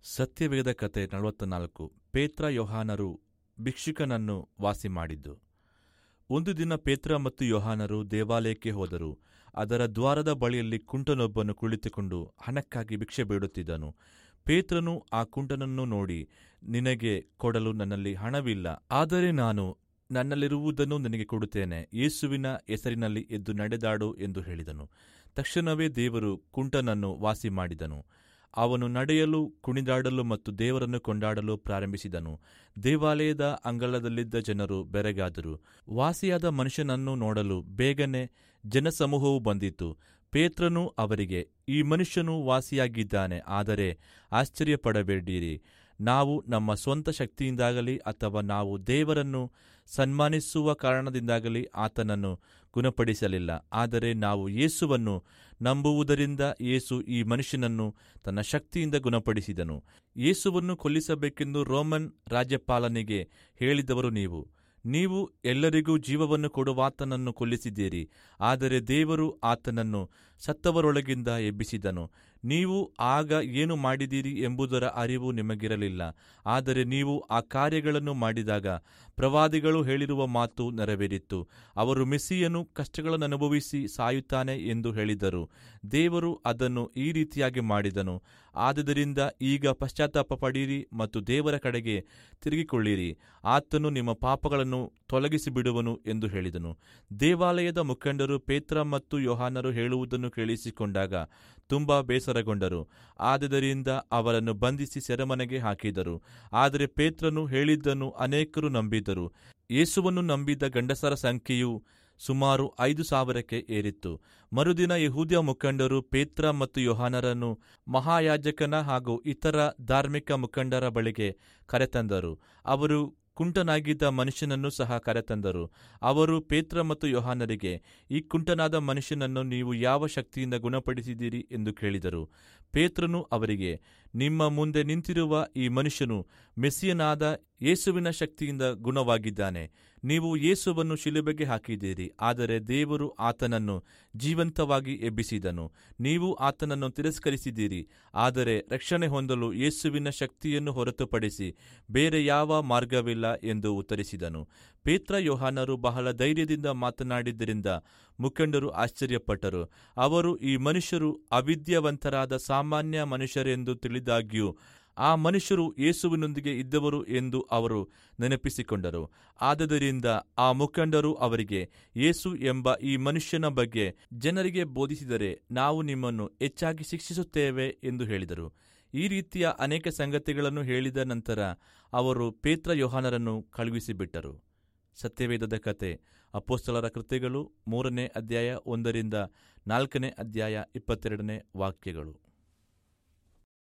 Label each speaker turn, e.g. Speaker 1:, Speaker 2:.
Speaker 1: ಸತ್ಯವೇದ ಕತೆ ನಲವತ್ತ ನಾಲ್ಕು ಪೇತ್ರ ಯೋಹಾನರು ಭಿಕ್ಷುಕನನ್ನು ವಾಸಿ ಮಾಡಿದ್ದು ಒಂದು ದಿನ ಪೇತ್ರ ಮತ್ತು ಯೋಹಾನರು ದೇವಾಲಯಕ್ಕೆ ಹೋದರು ಅದರ ದ್ವಾರದ ಬಳಿಯಲ್ಲಿ ಕುಂಟನೊಬ್ಬನು ಕುಳಿತುಕೊಂಡು ಹಣಕ್ಕಾಗಿ ಭಿಕ್ಷೆ ಬೇಡುತ್ತಿದ್ದನು ಪೇತ್ರನು ಆ ಕುಂಟನನ್ನು ನೋಡಿ ನಿನಗೆ ಕೊಡಲು ನನ್ನಲ್ಲಿ ಹಣವಿಲ್ಲ ಆದರೆ ನಾನು ನನ್ನಲ್ಲಿರುವುದನ್ನು ನಿನಗೆ ಕೊಡುತ್ತೇನೆ ಯೇಸುವಿನ ಹೆಸರಿನಲ್ಲಿ ಎದ್ದು ನಡೆದಾಡು ಎಂದು ಹೇಳಿದನು ತಕ್ಷಣವೇ ದೇವರು ಕುಂಟನನ್ನು ವಾಸಿ ಮಾಡಿದನು ಅವನು ನಡೆಯಲು ಕುಣಿದಾಡಲು ಮತ್ತು ದೇವರನ್ನು ಕೊಂಡಾಡಲು ಪ್ರಾರಂಭಿಸಿದನು ದೇವಾಲಯದ ಅಂಗಳದಲ್ಲಿದ್ದ ಜನರು ಬೆರಗಾದರು ವಾಸಿಯಾದ ಮನುಷ್ಯನನ್ನು ನೋಡಲು ಬೇಗನೆ ಜನಸಮೂಹವು ಬಂದಿತು ಪೇತ್ರನು ಅವರಿಗೆ ಈ ಮನುಷ್ಯನು ವಾಸಿಯಾಗಿದ್ದಾನೆ ಆದರೆ ಆಶ್ಚರ್ಯಪಡಬೇಡಿರಿ ನಾವು ನಮ್ಮ ಸ್ವಂತ ಶಕ್ತಿಯಿಂದಾಗಲಿ ಅಥವಾ ನಾವು ದೇವರನ್ನು ಸನ್ಮಾನಿಸುವ ಕಾರಣದಿಂದಾಗಲಿ ಆತನನ್ನು ಗುಣಪಡಿಸಲಿಲ್ಲ ಆದರೆ ನಾವು ಯೇಸುವನ್ನು ನಂಬುವುದರಿಂದ ಯೇಸು ಈ ಮನುಷ್ಯನನ್ನು ತನ್ನ ಶಕ್ತಿಯಿಂದ ಗುಣಪಡಿಸಿದನು ಯೇಸುವನ್ನು ಕೊಲ್ಲಿಸಬೇಕೆಂದು ರೋಮನ್ ರಾಜ್ಯಪಾಲನಿಗೆ ಹೇಳಿದವರು ನೀವು ನೀವು ಎಲ್ಲರಿಗೂ ಜೀವವನ್ನು ಕೊಡುವಾತನನ್ನು ಕೊಲ್ಲಿಸಿದ್ದೀರಿ ಆದರೆ ದೇವರು ಆತನನ್ನು ಸತ್ತವರೊಳಗಿಂದ ಎಬ್ಬಿಸಿದನು ನೀವು ಆಗ ಏನು ಮಾಡಿದ್ದೀರಿ ಎಂಬುದರ ಅರಿವು ನಿಮಗಿರಲಿಲ್ಲ ಆದರೆ ನೀವು ಆ ಕಾರ್ಯಗಳನ್ನು ಮಾಡಿದಾಗ ಪ್ರವಾದಿಗಳು ಹೇಳಿರುವ ಮಾತು ನೆರವೇರಿತ್ತು ಅವರು ಮೆಸ್ಸಿಯನು ಕಷ್ಟಗಳನ್ನು ಅನುಭವಿಸಿ ಸಾಯುತ್ತಾನೆ ಎಂದು ಹೇಳಿದರು ದೇವರು ಅದನ್ನು ಈ ರೀತಿಯಾಗಿ ಮಾಡಿದನು ಆದುದರಿಂದ ಈಗ ಪಶ್ಚಾತ್ತಾಪ ಪಡಿರಿ ಮತ್ತು ದೇವರ ಕಡೆಗೆ ತಿರುಗಿಕೊಳ್ಳಿರಿ ಆತನು ನಿಮ್ಮ ಪಾಪಗಳನ್ನು ತೊಲಗಿಸಿ ಬಿಡುವನು ಎಂದು ಹೇಳಿದನು ದೇವಾಲಯದ ಮುಖಂಡರು ಪೇತ್ರ ಮತ್ತು ಯೋಹಾನರು ಹೇಳುವುದನ್ನು ಕೇಳಿಸಿಕೊಂಡಾಗ ತುಂಬಾ ಬೇಸರಗೊಂಡರು ಆದುದರಿಂದ ಅವರನ್ನು ಬಂಧಿಸಿ ಸೆರೆಮನೆಗೆ ಹಾಕಿದರು ಆದರೆ ಪೇತ್ರನು ಹೇಳಿದ್ದನ್ನು ಅನೇಕರು ನಂಬಿದ್ದರು ಯೇಸುವನ್ನು ನಂಬಿದ್ದ ಗಂಡಸರ ಸಂಖ್ಯೆಯು ಸುಮಾರು ಐದು ಸಾವಿರಕ್ಕೆ ಏರಿತ್ತು ಮರುದಿನ ಯಹೂದ್ಯ ಮುಖಂಡರು ಪೇತ್ರ ಮತ್ತು ಯೋಹಾನರನ್ನು ಮಹಾಯಾಜಕನ ಹಾಗೂ ಇತರ ಧಾರ್ಮಿಕ ಮುಖಂಡರ ಬಳಿಗೆ ಕರೆತಂದರು ಅವರು ಕುಂಟನಾಗಿದ್ದ ಮನುಷ್ಯನನ್ನು ಸಹ ಕರೆತಂದರು ಅವರು ಪೇತ್ರ ಮತ್ತು ಯೋಹಾನರಿಗೆ ಈ ಕುಂಟನಾದ ಮನುಷ್ಯನನ್ನು ನೀವು ಯಾವ ಶಕ್ತಿಯಿಂದ ಗುಣಪಡಿಸಿದ್ದೀರಿ ಎಂದು ಕೇಳಿದರು ಪೇತ್ರನು ಅವರಿಗೆ ನಿಮ್ಮ ಮುಂದೆ ನಿಂತಿರುವ ಈ ಮನುಷ್ಯನು ಮೆಸ್ಸಿಯನಾದ ಯೇಸುವಿನ ಶಕ್ತಿಯಿಂದ ಗುಣವಾಗಿದ್ದಾನೆ ನೀವು ಯೇಸುವನ್ನು ಶಿಲುಬೆಗೆ ಹಾಕಿದ್ದೀರಿ ಆದರೆ ದೇವರು ಆತನನ್ನು ಜೀವಂತವಾಗಿ ಎಬ್ಬಿಸಿದನು ನೀವು ಆತನನ್ನು ತಿರಸ್ಕರಿಸಿದ್ದೀರಿ ಆದರೆ ರಕ್ಷಣೆ ಹೊಂದಲು ಯೇಸುವಿನ ಶಕ್ತಿಯನ್ನು ಹೊರತುಪಡಿಸಿ ಬೇರೆ ಯಾವ ಮಾರ್ಗವಿಲ್ಲ ಎಂದು ಉತ್ತರಿಸಿದನು ಪೇತ್ರ ಯೋಹಾನರು ಬಹಳ ಧೈರ್ಯದಿಂದ ಮಾತನಾಡಿದ್ದರಿಂದ ಮುಖಂಡರು ಆಶ್ಚರ್ಯಪಟ್ಟರು ಅವರು ಈ ಮನುಷ್ಯರು ಅವಿದ್ಯಾವಂತರಾದ ಸಾಮಾನ್ಯ ಮನುಷ್ಯರೆಂದು ತಿಳಿದಾಗ್ಯೂ ಆ ಮನುಷ್ಯರು ಯೇಸುವಿನೊಂದಿಗೆ ಇದ್ದವರು ಎಂದು ಅವರು ನೆನಪಿಸಿಕೊಂಡರು ಆದದರಿಂದ ಆ ಮುಖಂಡರು ಅವರಿಗೆ ಯೇಸು ಎಂಬ ಈ ಮನುಷ್ಯನ ಬಗ್ಗೆ ಜನರಿಗೆ ಬೋಧಿಸಿದರೆ ನಾವು ನಿಮ್ಮನ್ನು ಹೆಚ್ಚಾಗಿ ಶಿಕ್ಷಿಸುತ್ತೇವೆ ಎಂದು ಹೇಳಿದರು ಈ ರೀತಿಯ ಅನೇಕ ಸಂಗತಿಗಳನ್ನು ಹೇಳಿದ ನಂತರ ಅವರು ಪೇತ್ರ ಯೋಹಾನರನ್ನು ಕಳುಹಿಸಿಬಿಟ್ಟರು ಸತ್ಯವೇದದ ಕತೆ ಅಪೋಸ್ತಲರ ಕೃತ್ಯಗಳು ಮೂರನೇ ಅಧ್ಯಾಯ ಒಂದರಿಂದ ನಾಲ್ಕನೇ ಅಧ್ಯಾಯ ಇಪ್ಪತ್ತೆರಡನೇ ವಾಕ್ಯಗಳು